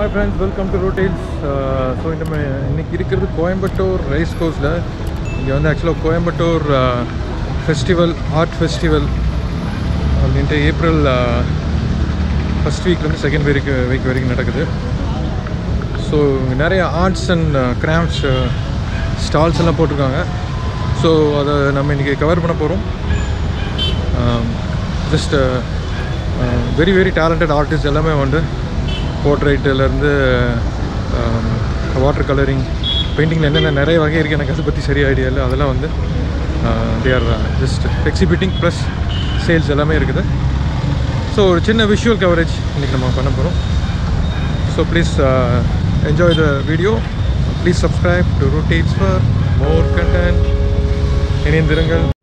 hi friends welcome to Rotates so இந்த மா- இன்னைக்கு இருக்கிறது கோயம்புத்தூர் ரைஸ் கோர்ஸில் இங்கே வந்து ஆக்சுவலாக கோயம்புத்தூர் ஃபெஸ்டிவல் ஆர்ட் ஃபெஸ்டிவல் அப்படின்ட்டு ஏப்ரல் ஃபஸ்ட் வீக்லேருந்து செகண்ட் வீக் வீக் வரைக்கும் நடக்குது ஸோ இங்கே நிறைய ஆர்ட்ஸ் அண்ட் கிராஃப்ட்ஸ் ஸ்டால்ஸ் எல்லாம் போட்டிருக்காங்க ஸோ அதை நம்ம இன்றைக்கி கவர் பண்ண போகிறோம் just very very talented artist எல்லாமே வந்து போர்ட்ரைட்டிலேருந்து வாட்டர் கலரிங் பெயிண்டிங்கில் என்னென்ன நிறைய வகை இருக்குது எனக்கு அதை பற்றி சரியா ஐடியா இல்லை அதெல்லாம் வந்து they are just exhibiting plus sales எல்லாமே இருக்குது ஸோ ஒரு சின்ன விஷுவல் கவரேஜ் இன்றைக்கி நம்ம பண்ண போகிறோம் so please enjoy the video please subscribe to rotates for more content இணைந்திருங்கள்